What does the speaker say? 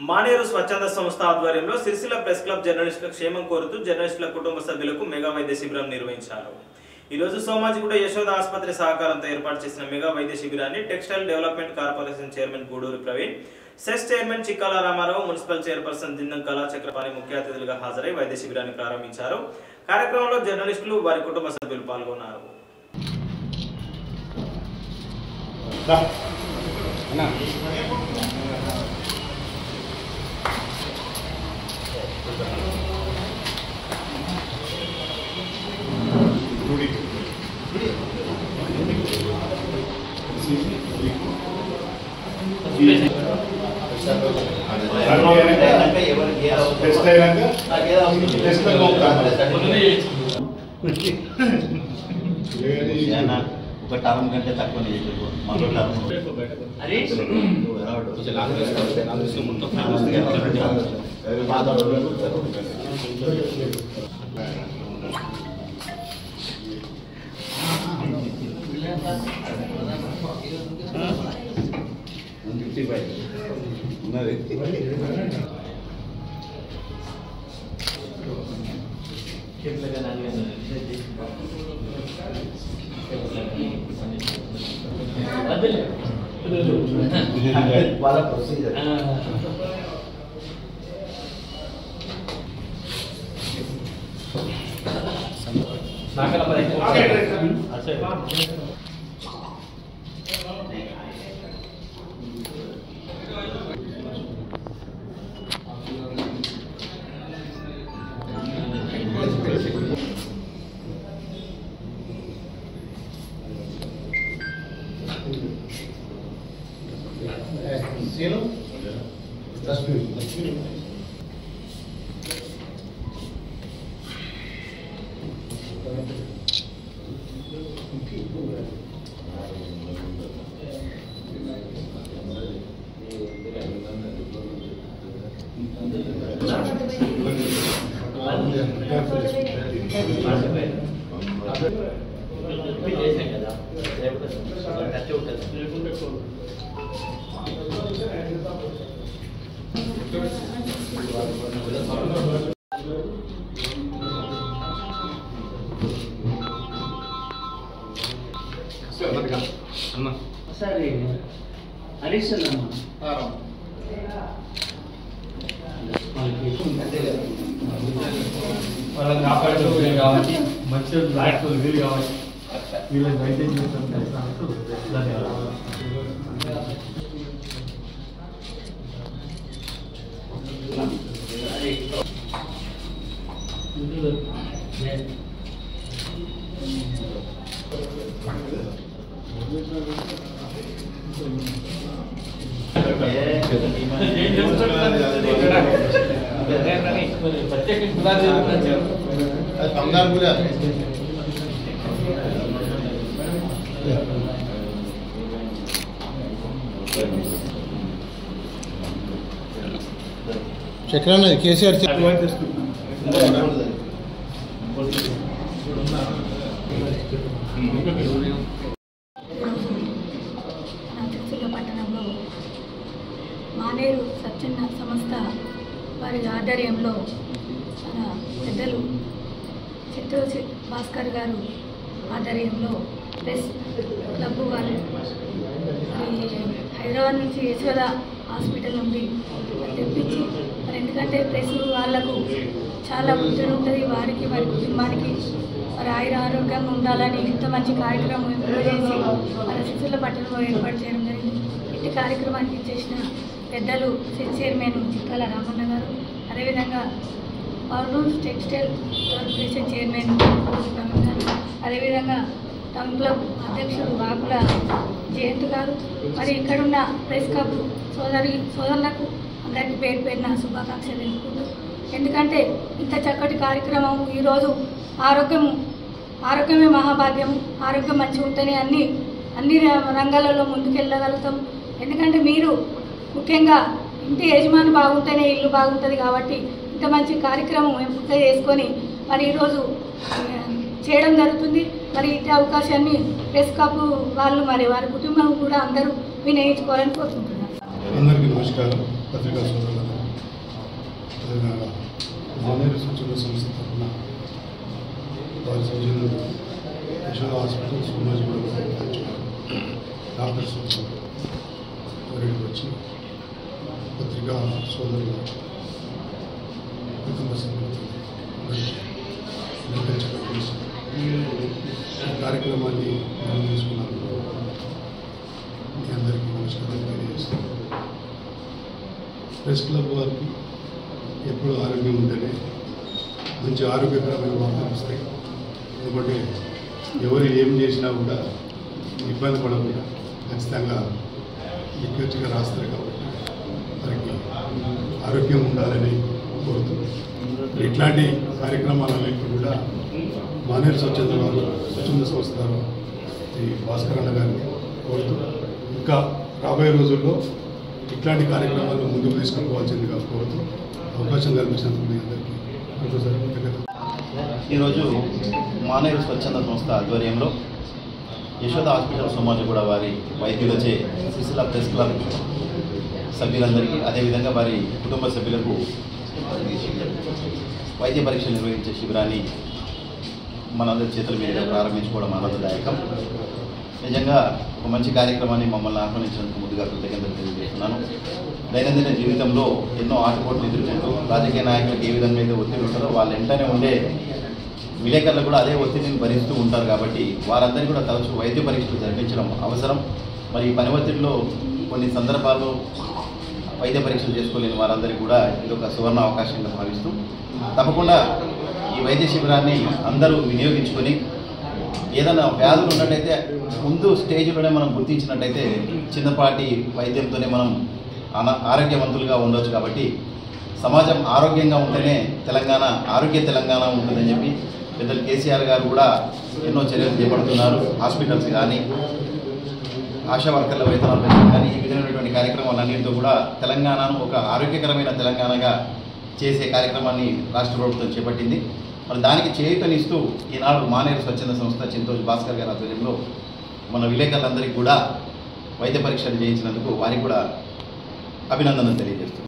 మానేరు స్వచ్ఛంద సంస్థ ఆధ్వర్యంలో సిరిసిల్ల ప్రెస్ క్లబ్ జర్నలిస్టుల క్షేమం కోరుతూ జర్నలిస్టుల కుటుంబ సభ్యులకు మెగా వైద్య శిబిరం నిర్వహించారు ఈ రోజు సోమాజిగూడ యశోద ఆసుపత్రి సహకారంతో ఏర్పాటు చేసిన మెగా వైద్య శిబిరాన్ని textile development corporation chairman Guduru Praveen cess chairman Chikkala Ramarao municipal chairperson Dinnam Kala Chakrapani ముఖ్య అతిథులుగా హాజరై వైద్య శిబిరాన్ని ప్రారంభించారు కార్యక్రమంలో జర్నలిస్టులు వారి కుటుంబ సభ్యులు పాల్గొన్నారు టెస్ట్ అయినాక టెస్ట్ ఒక టర్మ్ కంటే తక్కువ మరో టర్మ్ ఫిఫ్టీ ఫైవ్ ఉన్నది వాళ్ళ ప్రొసీజర్ సరే హరీష్ అన్న వాళ్ళని కాపాడుతూ వీలు కావాలి మంచి బ్లాక్ వీలు కావాలి వీళ్ళని మెయింటైన్ చేసినందుకు ధన్యవాదాలు బంగారు కూడా చక్రాన్న కేసీఆర్ నరసింహ పట్టణంలో మానేరు సత్యన్న సంస్థ వారి ఆధ్వర్యంలో మన పెద్దలు చిత్తూరు చి- భాస్కర్ గారు ఆధ్వర్యంలో ప్రెస్ క్లబ్ వారు మరి హైదరాబాద్ నుంచి యశోద హాస్పిటల్ నుండి తెప్పించి మరి ఎందుకంటే ప్రెస్ వాళ్ళకు చాలా ఒత్తిడి ఉంటుంది వారికి వారి కుటుంబానికి మరి ఆయుర ఆరోగ్యంగా ఉండాలని ఇంత మంచి కార్యక్రమం ఎంపిక చేసి మన శిశుల పట్టణంలో ఏర్పాటు చేయడం జరిగింది ఇట్టి కార్యక్రమానికి చేసిన పెద్దలు సెట్ చైర్మన్ చిక్కాల రామన్న గారు అదేవిధంగా power textile corporation chairman Praveen garu అదేవిధంగా టౌన్ క్లబ్ అధ్యక్షుడు వాకుల జయంత్ గారు మరి ఇక్కడున్న ప్రెస్ క్లబ్ సోదరి సోదరులకు అందరికీ పేరు పేరున శుభాకాంక్షలు తెలుపుకుంటూ ఎందుకంటే ఇంత చక్కటి కార్యక్రమం ఈరోజు ఆరోగ్యం ఆరోగ్యమే మహాభాగ్యం ఆరోగ్యం మంచిగా ఉంటేనే అన్ని అన్ని రంగాలలో ముందుకెళ్ళగలుగుతాం ఎందుకంటే మీరు ముఖ్యంగా ఇంటి యజమాని బాగుంటేనే ఇల్లు బాగుంటుంది కాబట్టి ఇంత మంచి కార్యక్రమం ఎంపిక చేసుకొని మరి ఈరోజు ఆ, చేయడం జరుగుతుంది మరి ఇట్టి అవకాశాన్ని ప్రెస్ క్లబ్ వాళ్ళు మరి వారి కుటుంబం కూడా అందరూ వినియోగించుకోవాలని కోరుకుంటున్నాను అందరికీ నమస్కారం పత్రికా సోదరులకు అదేవిధంగా మానేరు స్వచ్ఛంద సంస్థ తరఫున వారి సౌజన్యంలో యశోద హాస్పిటల్ సోమాజిగూడ డాక్టర్స్ వారికి వచ్చి పత్రికా సోదరుల కుటుంబ సభ్యులతో అందరికీ నిర్వహించడం చేసి ఈ కార్యక్రమాన్ని మనం తీసుకున్నందుకు మీ అందరికీ నమస్కారం తెలియజేస్తాను ప్రెస్ క్లబ్ వారికి ఎప్పుడు ఆరోగ్యం ఉంటేనే మంచి ఆరోగ్యకరమైన వార్తలు వస్తాయి ఎందుకంటే ఎవరు ఏం చేసినా కూడా ఇబ్బంది పడకుండా ఖచ్చితంగా నిక్కచ్చిగా రాస్తారు కాబట్టి వారికి ఆరోగ్యం ఉండాలని కోరుతున్నాను ఇట్లాంటి కార్యక్రమాలన్నింటినీ కూడా మానేరు స్వచ్ఛంద వారు స్వచ్ఛంద సంస్థ వారు శ్రీ భాస్కర్ అన్న గారిని కోరుతూ ఇంకా రాబోయే రోజుల్లో ఇట్లాంటి కార్యక్రమాలు ముందుకు తీసుకెళ్ళవలసిందిగా కోరుతూ అవకాశం కల్పించినందుకు మీ అందరికీ ప్రొఫెసర్ కృతజ్ఞతలు ఈరోజు మానేరు స్వచ్ఛంద సంస్థ ఆధ్వర్యంలో యశోద హాస్పిటల్ సోమాజిగూడ వారి వైద్యులచే సిరిసిల్ల ప్రెస్ క్లబ్ సభ్యులందరికీ అదేవిధంగా వారి కుటుంబ సభ్యులకు వైద్య పరీక్షలు నిర్వహించే శిబిరాన్ని మనందరి చేతుల మీదుగా ప్రారంభించుకోవడం ఆనందదాయకం నిజంగా ఒక మంచి కార్యక్రమాన్ని మమ్మల్ని ఆహ్వానించినందుకు ముందుగా కృతజ్ఞతలు తెలియజేస్తున్నాను దైనందిన జీవితంలో ఎన్నో ఆటపోట్లు ఎదుర్కొంటూ రాజకీయ నాయకులకు ఏ విధంగా అయితే ఒత్తిడి ఉంటుందో వాళ్ళ వెంటనే ఉండే విలేకరులు కూడా అదే ఒత్తిడిని భరిస్తూ ఉంటారు కాబట్టి వారందరికీ కూడా తరచూ వైద్య పరీక్షలు జరిపించడం అవసరం మరి ఈ పని ఒత్తిడిలో కొన్ని సందర్భాల్లో వైద్య పరీక్షలు చేసుకోలేని వారందరికీ కూడా ఇది ఒక సువర్ణ అవకాశంగా భావిస్తూ తప్పకుండా ఈ వైద్య శిబిరాన్ని అందరూ వినియోగించుకొని ఏదైనా వ్యాధులు ఉన్నట్టయితే ముందు స్టేజ్లోనే మనం గుర్తించినట్టయితే చిన్నపాటి వైద్యంతోనే మనం ఆన- ఆరోగ్యవంతులుగా ఉండొచ్చు కాబట్టి సమాజం ఆరోగ్యంగా ఉంటేనే తెలంగాణ ఆరోగ్య తెలంగాణ ఉంటుందని చెప్పి పెద్దలు కేసీఆర్ గారు కూడా ఎన్నో చర్యలు చేపడుతున్నారు హాస్పిటల్స్ కానీ ఆశా వర్కర్ల వేతనాలు పెంచడం కానీ ఈ విధమైనటువంటి కార్యక్రమాలన్నింటితో కూడా తెలంగాణను ఒక ఆరోగ్యకరమైన తెలంగాణగా చేసే కార్యక్రమాన్ని రాష్ట్ర ప్రభుత్వం చేపట్టింది మరి దానికి చేయూతనిస్తూ ఈనాడు మానేరు స్వచ్ఛంద సంస్థ చింతోజ్ భాస్కర్ గారి ఆధ్వర్యంలో మన విలేకరులందరికీ కూడా వైద్య పరీక్షలు చేయించినందుకు వారికి కూడా అభినందనలు తెలియజేస్తున్నాను